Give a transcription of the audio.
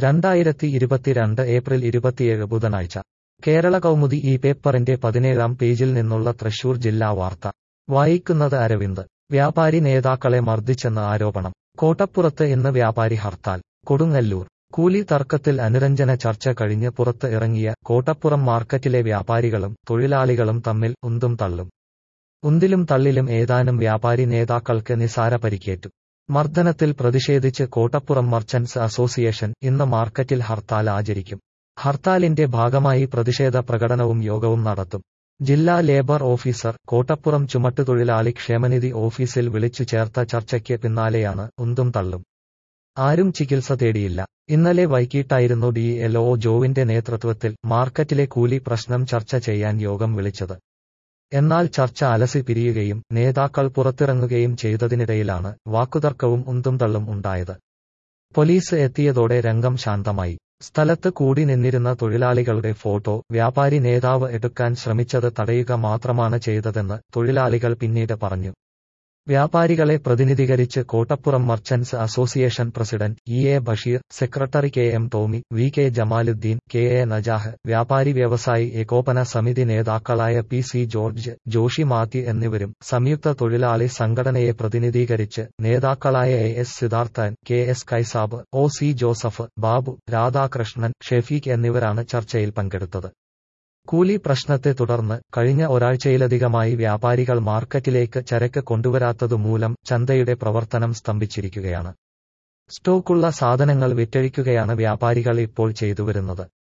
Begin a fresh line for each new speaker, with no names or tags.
രണ്ടായിരത്തി ഇരുപത്തിരണ്ട് ഏപ്രിൽ ഇരുപത്തിയേഴ് ബുധനാഴ്ച കേരള കൗമുദി ഈ പേപ്പറിന്റെ പതിനേഴാം പേജിൽ നിന്നുള്ള തൃശൂർ ജില്ലാ വാർത്ത വായിക്കുന്നത് അരവിന്ദ് വ്യാപാരി നേതാക്കളെ മർദ്ദിച്ചെന്ന് ആരോപണം കോട്ടപ്പുറത്ത് ഇന്ന് വ്യാപാരി ഹർത്താൽ കൊടുങ്ങല്ലൂർ കൂലി തർക്കത്തിൽ അനുരഞ്ജന ചർച്ച കഴിഞ്ഞ് പുറത്ത് ഇറങ്ങിയ കോട്ടപ്പുറം മാർക്കറ്റിലെ വ്യാപാരികളും തൊഴിലാളികളും തമ്മിൽ ഉന്തും തള്ളും ഉന്തിലും തള്ളിലും ഏതാനും വ്യാപാരി നേതാക്കൾക്ക് നിസാര പരിക്കേറ്റു മർദ്ദനത്തിൽ പ്രതിഷേധിച്ച് കോട്ടപ്പുറം മർച്ചന്റ്സ് അസോസിയേഷൻ ഇന്ന് മാർക്കറ്റിൽ ഹർത്താൽ ആചരിക്കും ഹർത്താലിന്റെ ഭാഗമായി പ്രതിഷേധ പ്രകടനവും യോഗവും നടത്തും ജില്ലാ ലേബർ ഓഫീസർ കോട്ടപ്പുറം ചുമട്ടുതൊഴിലാളി ക്ഷേമനിധി ഓഫീസിൽ വിളിച്ചു ചേർത്ത ചർച്ചയ്ക്ക് പിന്നാലെയാണ് ഉന്തും തള്ളും ആരും ചികിത്സ തേടിയില്ല ഇന്നലെ വൈകിട്ടായിരുന്നു ഡി എൽഒ ജോവിന്റെ നേതൃത്വത്തിൽ മാർക്കറ്റിലെ കൂലി പ്രശ്നം ചർച്ച ചെയ്യാൻ യോഗം വിളിച്ചത് എന്നാൽ ചർച്ച അലസി പിരിയുകയും നേതാക്കൾ പുറത്തിറങ്ങുകയും ചെയ്തതിനിടയിലാണ് വാക്കുതർക്കവും ഉന്തും തള്ളും ഉണ്ടായത് പോലീസ് എത്തിയതോടെ രംഗം ശാന്തമായി സ്ഥലത്ത് കൂടി നിന്നിരുന്ന തൊഴിലാളികളുടെ ഫോട്ടോ വ്യാപാരി നേതാവ് എടുക്കാൻ ശ്രമിച്ചത് തടയുക മാത്രമാണ് ചെയ്തതെന്ന് തൊഴിലാളികൾ പിന്നീട് പറഞ്ഞു വ്യാപാരികളെ പ്രതിനിധീകരിച്ച് Kottappuram merchants association president E A Basheer secretary K M Tomy V K Jamaluddin K A Najah വ്യാപാരി വ്യവസായി ഏകോപന സമിതി നേതാക്കളായ പി സി ജോർജ് ജോഷി മാത്യു എന്നിവരും സംയുക്ത തൊഴിലാളി സംഘടനയെ പ്രതിനിധീകരിച്ച് നേതാക്കളായ A S Siddharthan K S Kaisab O C Joseph Babu Radhakrishnan Shefeeq എന്നിവരാണ് ചർച്ചയിൽ പങ്കെടുത്തത് കൂലി പ്രശ്നത്തെ തുടർന്ന് കഴിഞ്ഞ ഒരാഴ്ചയിലധികമായി വ്യാപാരികൾ മാർക്കറ്റിലേക്ക് ചരക്ക് കൊണ്ടുവരാത്തതുമൂലം ചന്തയുടെ പ്രവർത്തനം സ്തംഭിച്ചിരിക്കുകയാണ് സ്റ്റോക്കുള്ള സാധനങ്ങൾ വിറ്റഴിക്കുകയാണ് വ്യാപാരികൾ ഇപ്പോൾ ചെയ്തുവരുന്നത്